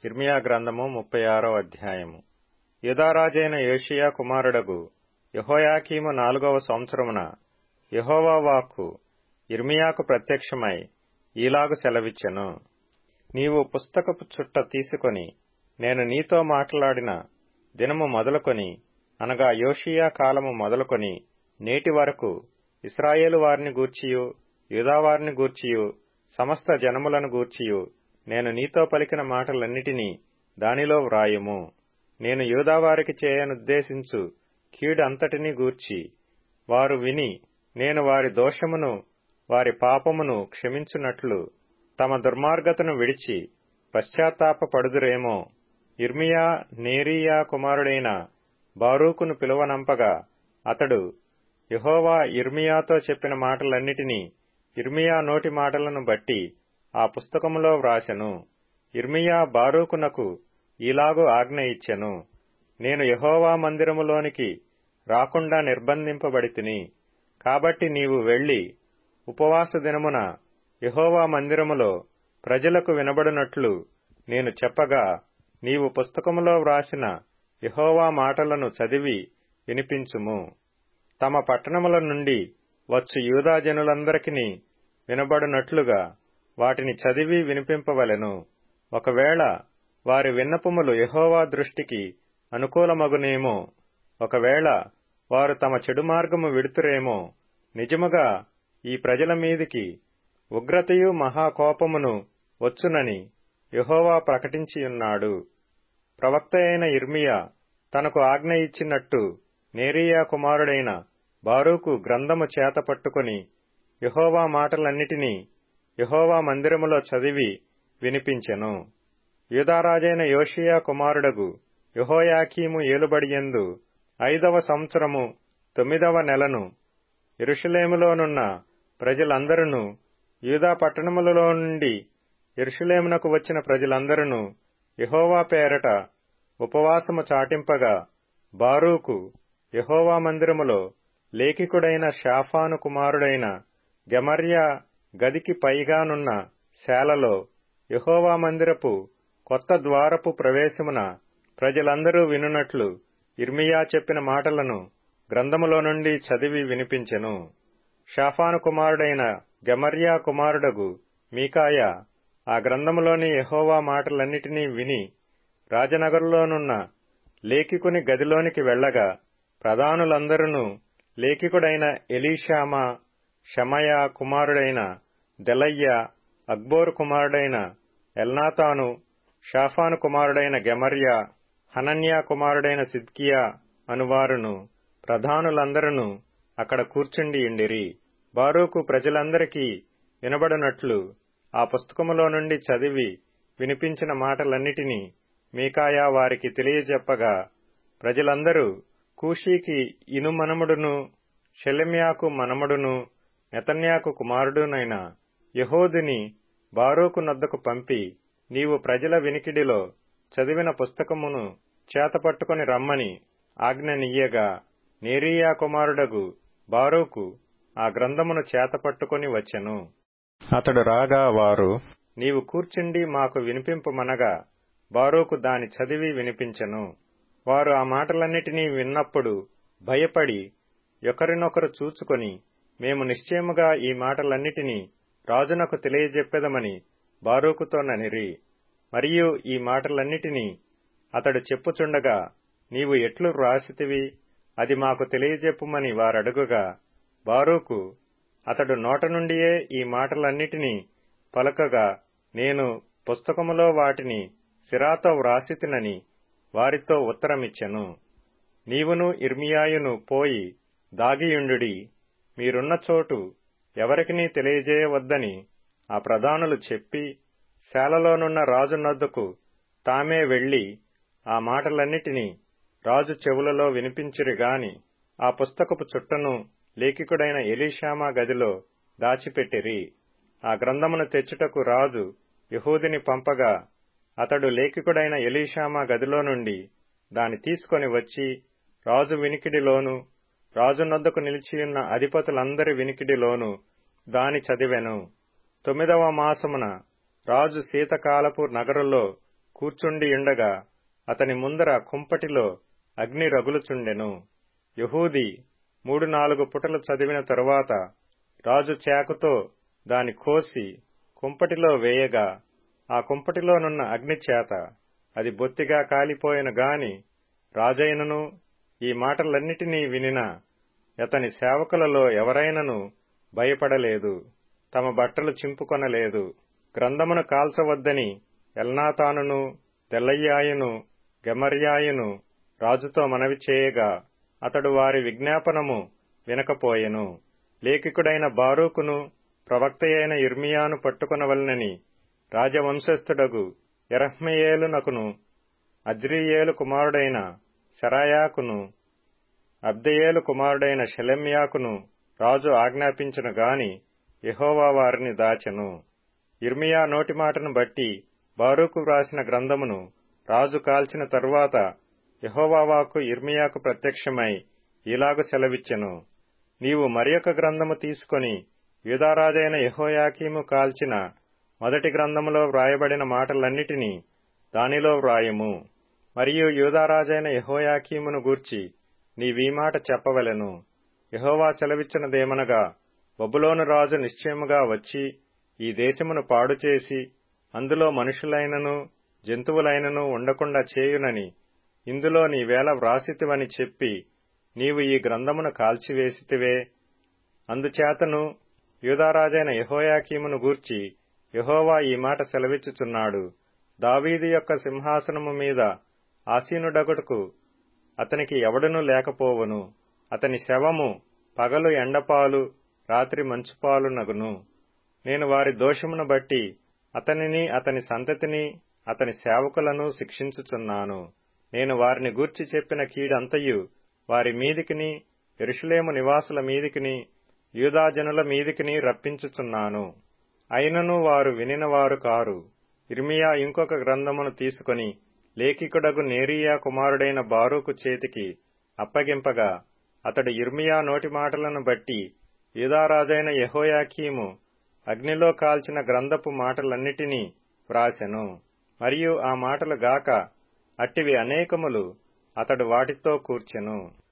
ఇర్మియా గ్రంథము ముప్పై ఆరో అధ్యాయము యుదారాజైన యోషియా కుమారుడగు యహోయాకీము నాలుగవ సంవత్సరమున యహోవా వాక్కు ఇర్మియాకు ప్రత్యక్షమై ఈలాగు సెలవిచ్చెను నీవు పుస్తకపు చుట్ట తీసుకొని నేను నీతో మాట్లాడిన దినము మొదలుకొని అనగా యోషియా కాలము మొదలుకొని నేటి వరకు ఇస్రాయేలు వారిని గూర్చియు యూదావారిని గూర్చియు సమస్త జనములను గూర్చియు నేను నీతో పలికిన మాటలన్నిటినీ దానిలో వ్రాయుము నేను యూదావారికి చేయనుద్దేశించు కీడు అంతటినీ గూర్చి వారు విని నేను వారి దోషమును వారి పాపమును క్షమించున్నట్లు తమ దుర్మార్గతను విడిచి పశ్చాత్తాపపడుదురేమో ఇర్మియా నేరియా కుమారుడైన బారూకును పిలువనంపగా అతడు యహోవా ఇర్మియాతో చెప్పిన మాటలన్నిటినీ ఇర్మియా నోటి మాటలను బట్టి ఆ పుస్తకములో వ్రాసెను ఇర్మియా బారూకునకు ఈలాగు ఆజ్ఞ ఇచ్చెను నేను యహోవా మందిరములోనికి రాకుండా నిర్బంధింపబడితిని కాబట్టి నీవు వెళ్లి ఉపవాస దినమున యహోవా మందిరములో ప్రజలకు వినబడినట్లు నేను చెప్పగా నీవు పుస్తకములో వ్రాసిన యహోవా మాటలను చదివి వినిపించుము తమ పట్టణముల నుండి వచ్చు యూదాజనులందరికీ వినబడినట్లుగా వాటిని చదివి వినిపింపవలెను ఒకవేళ వారి విన్నపములు యహోవా దృష్టికి అనుకూలమగునేమో ఒకవేళ వారు తమ చెడు మార్గము విడుతురేమో నిజముగా ఈ ప్రజల మీదికి ఉగ్రతయు మహాకోపమును వచ్చునని యహోవా ప్రకటించియున్నాడు ప్రవక్త అయిన ఇర్మియా తనకు ఆజ్ఞ ఇచ్చినట్టు నేరియా కుమారుడైన బారూకు గ్రంథము చేత పట్టుకుని యహోవా మాటలన్నిటినీ యహోవా మందిరములో చదివి వినిపించెను యూదారాజైన యోషియా కుమారుడగు యహోయాకీము ఏలుబడియందు ఐదవ సంవత్సరము తొమ్మిదవ నెలను ఎరుషులేములోనున్న ప్రజలందరూ యూదా పట్టణములలో నుండి ఎరుషులేమునకు వచ్చిన ప్రజలందరూ యహోవా పేరట ఉపవాసము చాటింపగా బారూకు యహోవా మందిరములో లేఖికుడైన షాఫాను కుమారుడైన గెమర్యా గదికి పైగానున్న శాలలో యహోవా మందిరపు కొత్త ద్వారపు ప్రవేశమున ప్రజలందరూ వినున్నట్లు ఇర్మియా చెప్పిన మాటలను గ్రంథములో నుండి చదివి వినిపించెను షాఫాను కుమారుడైన గెమర్యా కుమారుడగు మీకాయ ఆ గ్రంథములోని యహోవా మాటలన్నిటినీ విని రాజనగరులోనున్న లేఖికుని గదిలోనికి వెళ్లగా ప్రధానులందరూ లేఖికుడైన ఎలీషామా షమయ కుమారుడైన దెలయ్య అక్బోరు కుమారుడైన ఎల్నాతాను షాఫాను కుమారుడైన గెమర్యా హనన్యా కుమారుడైన సిద్కియా అనువారును ప్రధానులందరూ అక్కడ కూర్చుండి ఇండిరి బారూకు ప్రజలందరికీ వినబడినట్లు ఆ పుస్తకములో నుండి చదివి వినిపించిన మాటలన్నిటినీ మీకాయా వారికి తెలియజెప్పగా ప్రజలందరూ కూషీకి ఇనుమనముడును షెలెమ్యాకు మనమడును నెతన్యాకు కుమారుడునైన యహోదుని బారూకు నద్దకు పంపి నీవు ప్రజల వినికిడిలో చదివిన పుస్తకమును చేతపట్టుకుని రమ్మని ఆజ్ఞనియ్యగా నేరియా కుమారుడగు బారూకు ఆ గ్రంథమును చేతపట్టుకుని వచ్చెను అతడు రాగా వారు నీవు కూర్చుండి మాకు వినిపింపమనగా బారూకు దాని చదివి వినిపించెను వారు ఆ మాటలన్నిటినీ విన్నప్పుడు భయపడి ఒకరినొకరు చూచుకొని మేము నిశ్చయముగా ఈ మాటలన్నిటినీ రాజునకు తెలియజెప్పెదమని బారూకుతో ననిరి మరియు ఈ మాటలన్నిటినీ అతడు చెప్పుచుండగా నీవు ఎట్లు వ్రాసితివి అది మాకు తెలియజెప్పుమని వారడుగుగా బారూకు అతడు నోట నుండియే ఈ మాటలన్నిటినీ పలకగా నేను పుస్తకములో వాటిని సిరాతో వ్రాసితినని వారితో ఉత్తరమిచ్చెను నీవును ఇర్మియాయును పోయి దాగియుండుడి మీరున్న చోటు ఎవరికినీ తెలియజేయవద్దని ఆ ప్రధానులు చెప్పి శాలలోనున్న రాజు నద్దకు తామే వెళ్లి ఆ మాటలన్నిటినీ రాజు చెవులలో వినిపించిరిగాని ఆ పుస్తకపు చుట్టను లేఖికుడైన ఎలీషామా గదిలో దాచిపెట్టిరి ఆ గ్రంథమును తెచ్చుటకు రాజు యహూదిని పంపగా అతడు లేఖికుడైన ఎలీషామా గదిలో నుండి దాని తీసుకొని వచ్చి రాజు వినికిడిలోను రాజు నొద్దకు నిలిచియున్న అధిపతులందరి వినికిడిలోను దాని చదివెను తొమ్మిదవ మాసమున రాజు శీతకాలపు నగరులో కూర్చుండి ఉండగా అతని ముందర కుంపటిలో అగ్ని రగులుచుండెను యహూది మూడు నాలుగు పుటలు చదివిన తరువాత రాజు చాకుతో దాని కోసి కుంపటిలో వేయగా ఆ కుంపటిలోనున్న అగ్ని చేత అది బొత్తిగా కాలిపోయిన గాని రాజైనను ఈ మాటలన్నిటినీ వినిన అతని సేవకులలో ఎవరైనను భయపడలేదు తమ బట్టలు చింపుకొనలేదు గ్రంథమును కాల్చవద్దని ఎల్నాతానును తెల్లయ్యాయును గెమర్యాయును రాజుతో మనవి చేయగా అతడు వారి విజ్ఞాపనము వినకపోయెను లేఖికుడైన బారూకును ప్రవక్తయైన ఇర్మియాను పట్టుకొనవలనని రాజవంశస్థుడగు ఎరహ్మయేలునకును అజ్రియేలు కుమారుడైన శరాయాకును అబ్దయేలు కుమారుడైన షెలెమ్యాకును రాజు ఆజ్ఞాపించను గాని యహోవా వారిని దాచెను ఇర్మియా నోటి మాటను బట్టి బారూకు వ్రాసిన గ్రంథమును రాజు కాల్చిన తరువాత యహోవావాకు ఇర్మియాకు ప్రత్యక్షమై ఇలాగు సెలవిచ్చెను నీవు మరియొక గ్రంథము తీసుకొని యూదారాజైన యహోయాకీము కాల్చిన మొదటి గ్రంథములో వ్రాయబడిన మాటలన్నిటినీ దానిలో వ్రాయము మరియు యూదారాజైన యహోయాకీమును గూర్చి నీవీ మాట చెప్పవలెను యహోవా సెలవిచ్చినదేమనగా బబులోను రాజు నిశ్చయముగా వచ్చి ఈ దేశమును పాడుచేసి అందులో మనుషులైనను జంతువులైనను ఉండకుండా చేయునని ఇందులో నీవేళ వ్రాసితివని చెప్పి నీవు ఈ గ్రంథమును కాల్చివేసితివే అందుచేతను యూదారాజైన యహోయాకీమును గూర్చి యహోవా ఈ మాట సెలవిచ్చుచున్నాడు దావీదు యొక్క సింహాసనము మీద ఆసీనుడగుటకు అతనికి ఎవడనూ లేకపోవును అతని శవము పగలు ఎండపాలు రాత్రి మంచుపాలు నగును నేను వారి దోషమును బట్టి అతనిని అతని సంతతిని అతని సేవకులను శిక్షించుచున్నాను నేను వారిని గూర్చి చెప్పిన కీడంతయు వారి మీదికిని ఎరుషులేము నివాసుల మీదికిని యూదాజనుల మీదికిని రప్పించుచున్నాను అయినను వారు వినినవారు కారు ఇర్మియా ఇంకొక గ్రంథమును తీసుకొని లేఖికుడగు నేరియా కుమారుడైన బారూకు చేతికి అప్పగింపగా అతడు ఇర్మియా నోటి మాటలను బట్టి యూదారాజైన యహోయాకీము అగ్నిలో కాల్చిన గ్రంథపు మాటలన్నిటినీ వ్రాసెను మరియు ఆ మాటలు గాక అట్టివి అనేకములు అతడు వాటితో కూర్చెను